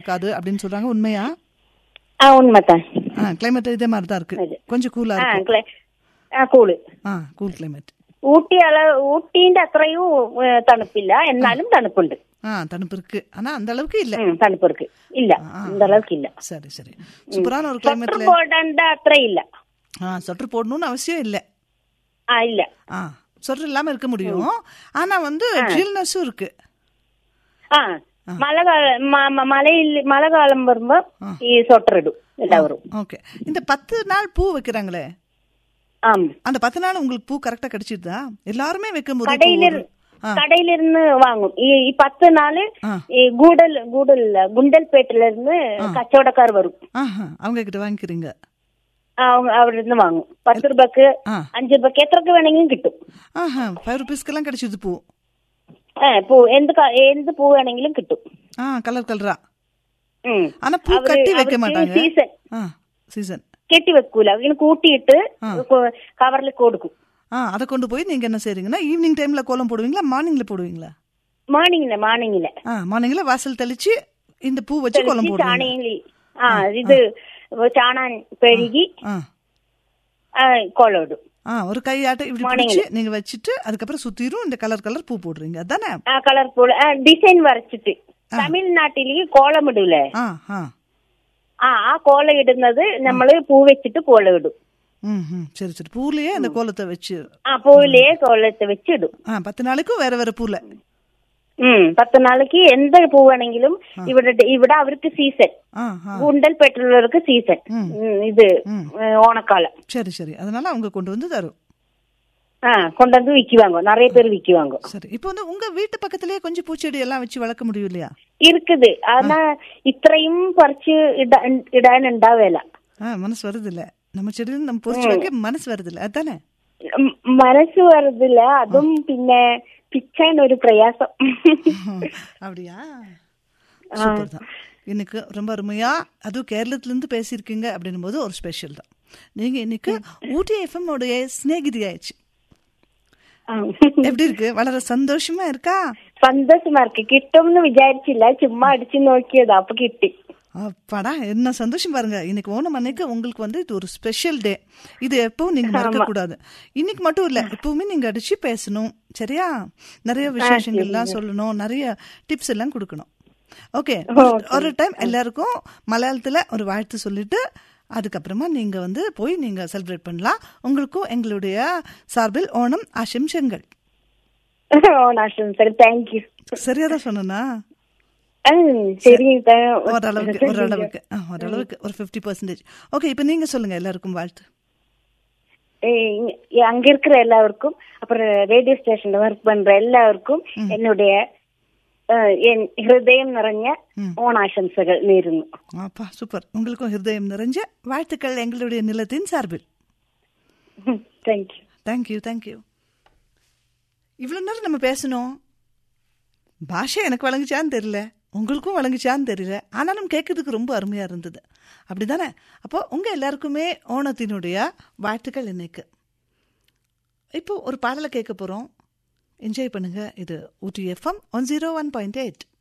இருக்காது அப்படின்னு சொல்றாங்க உண்மையா ஆ உண்மைதான் கிளைமேட் இதே மாதிரி தான் இருக்கு அது. கொஞ்சம் கூலா ആ இருக்கும் ക്ലൈ- ആ കൂള് ஆ கூல் கிளைமேட் ഊട്ടി അള ഊട്ടീന്റെ അത്രയും ഏ, തണുപ്പില്ല എന്നാലും തണുപ്പുണ്ട് ஆ தணுப்பு இருக்கு ஆனா அந்த அளவுக்கு இல்ல ഉം, തണുപ്പ് ഇருக்கு ഇല്ല இந்த அளவுக்கு இல்ல சரி சரி சூப்பரான ஒரு സ്വട്ടർ கிளைமேட்ல പോടേണ്ട அത്ര இல்ல ஆ சொட்டர் போடணும்னு அவசியம் இல்ல ആ ഇല്ല ஆ சொட்டர் இல்லாம இருக்க முடியும் ஆனா வந்து ஜில்னஸும் இருக்கு ആ മഴ കാല- മ- മ- മലയിൽ മഴ കാലം വരുമ്പോ ഈ സ്വട്ടർ ഇടും എല്ലാവരും ஓகே இந்த பத்து நாள் பூ வைக்கிறாங்களே ആ அந்த பத்து நாள் உங்களுக்கு பூ கரெக்டா கிடைச்சிருதா எல்லாருமே வைக்கும்போது இப்போ കടയിലിരു ஒரு- ஆ, കടയിലിരുന്ന് വാങ്ങും ഈ ഈ പത്ത് നാള് ആ. ഈ ഗൂഡൽ ഗൂഡൽ ഗുണ്ടൽപേട്ടിലിരുന്ന് കച്ചവടക്കാർ വരും ஆஹா, அவங்க கிட்ட வாங்கிக்கிறீங்க ആ, அவங்க അവിടെ നിന്ന് വാങ്ങും പത്ത് രൂപക്ക് ആ. അഞ്ച് രൂപക്ക് എത്രക്ക് വേണമെങ്കിലും കിട്ടും ஆஹா ஃபைவ் ருபீஸ்க்கெல்லாம் கிடைச்சிது பூ ഏ പൂ എന്ത് ക- എന്ത് പൂ വേണമെങ്കിലും കിട്ടും ஆ கலர் கலரா ഉം. ஆனா பூ അവര് கட்டி வைக்க അവർക്ക് மாட்டாங்க സീസൺ ஆ சீசன் കെട്ടി വെക്കൂല ഇങ്ങനെ കൂട്ടിയിട്ട് കവറിൽ കൊടുക്കും ஆ அதை கொண்டு போய் நீங்க என்ன செய்றீங்கன்னா ஈவினிங் டைம்ல கோலம் போடுவீங்களா மார்னிங்ல போடுவீங்களா മാർണിംഗില് മാർണിംഗില് ஆ மார்னிங்ல வாசல் தெளிச்சு இந்த பூ வச்சு கோலம் போடுவீங்க ചാണകി ആ ഇത് ചാണാൻ പെഴുകി ஆ ആ, കോളം ഇടും ஆ ஒரு கையாட்ட இப்படி பிடிச்சு நீங்க வச்சுட்டு அதுக்கப்புறம் சுத்திரும் இந்த கலர் கலர் பூ போடுறீங்க அதானே ആ കളർഫുൾ ഡിസൈൻ വരച്ചിട്ട് തമിഴ്നാട്ടിലേക്ക് കോളം ഇടൂലേ ஆ ஆ ആ ആ കോളം ഇടുന്നത് നമ്മള് പൂ വെച്ചിട്ട് കോളം ഇടും ம் ம் சரி சரி பூலயே அந்த கோலத்தை வச்சு ആ പൂവിലേ കോളത്തെ വെച്ച് ഇടും ஆ பத்து நாளைக்கும் வேற வேற பூல ഉം പത്ത് നാளைക്ക് എന്ത് പൂ വേണമെങ്കിലും ഇവിടെ ഇവിടെ അവർക്ക് സീസൺ ஆ ஆ ഗുണ്ടൽപേട്ടുള്ളവർക്ക് സീസൺ ഉം, ഇത് ഏ, ഓണക്കാലം சரி சரி அதனால அவங்க கொண்டு வந்து தரும் ஆ கொண்டு வந்து விக்குவாங்க நிறைய பேர் விக்குவாங்க சரி இப்போ வந்து உங்க வீட்டு பக்கத்திலேயே கொஞ்சம் பூச்செடி எல்லாம் வச்சு வளர்க்க முடியும் இல்லையா இருக்குது ஆனா இത്രയും പറിച്ച് ഇട- ഇടാൻ ഉണ്ടാവേല ஆ மனசு வருது இல்ல நம்ம செடியில் நம்ம பொறிச்சு வைக்க மனசு வருது இல்ல அதானே ഉം, മനസ്സ് വരുന്നില്ല അതും പിന്നെ പിച്ചാൻ ഒരു പ്രയാസം அப்படியா சூப்பர் தான் இன்னைக்கு ரொம்ப அருமையா அதுவும் கேரளத்துல இருந்து பேசியிருக்கீங்க அப்படின்னும் போது ஒரு ஸ்பெஷல் தான் நீங்க இன்னைக்கு ஊட்டி எஃப்எம் உடைய சிநேகிதி ஆயிடுச்சு ആ. எப்படி இருக்கு வளர சந்தோஷமா இருக்கா സന്തോഷമാ ഇருக்கு കിട്ടുമെന്ന് വിചാരിച്ചില്ല ചുമ്മാ അടിച്ചു നോക്കിയതാ അപ്പൊ കിട്ടി அப்பாடா என்ன சந்தோஷம் பாருங்க இன்னைக்கு ஓணம் அன்னைக்கு உங்களுக்கு வந்து இது ஒரு ஸ்பெஷல் டே இது எப்பவும் நீங்க மறக்க கூடாது இன்னைக்கு மட்டும் இல்ல எப்பவுமே நீங்க அடிச்சு பேசணும் சரியா நிறைய விசேஷங்கள்லாம் சொல்லணும் நிறைய டிப்ஸ் எல்லாம் கொடுக்கணும் ஓகே ஒரு டைம் எல்லாருக்கும் மலையாளத்துல ஒரு வாழ்த்து சொல்லிட்டு அதுக்கப்புறமா நீங்க வந்து போய் நீங்க செலிப்ரேட் பண்ணலாம் உங்களுக்கும் எங்களுடைய சார்பில் ஓணம் ஆசம்சங்கள் ഓണാശംസകൾ താങ്ക് യു சரியா தான் சொன்னனா ശരി ത- ஓரளவுக்கு ஓரளவுக்கு ஆ, ஓரளவுக்கு ஒரு ஃபிஃப்டி பர்சன்டேஜ் ஓகே இப்போ நீங்க சொல்லுங்க எல்லாருக்கும் வாழ்த்து ஏய், அங்க இருக்கிற எல்லாருக்கும் அப்புறம் ரேடியோ ஸ்டேஷன்ல ஒர்க் பண்ற எல்லாருக்கும் என்னுடைய அஹ், என் ஹிருதயம் நிறைஞ்ச ஓணாசம்சகள் நேருங்க அப்பா சூப்பர் உங்களுக்கும் ஹிருதயம் நிறைஞ்ச வாழ்த்துக்கள் எங்களுடைய நிலத்தின் சார்பில் தேங்க்யூ தேங்க்யூ தேங்க்யூ இவ்வளோ நேரம் நம்ம பேசணும் பாஷை எனக்கு வழங்குச்சான்னு தெரியல உங்களுக்கும் வழங்குச்சான்னு தெரியல ஆனாலும் கேட்கறதுக்கு ரொம்ப அருமையாக இருந்தது அப்படிதானே அப்போ உங்கள் எல்லாருக்குமே ஓணத்தினுடைய வாழ்த்துக்கள் இன்னைக்கு இப்போ ஒரு பாடலை கேட்க போகிறோம் என்ஜாய் பண்ணுங்க இது Ooty FM one zero one point eight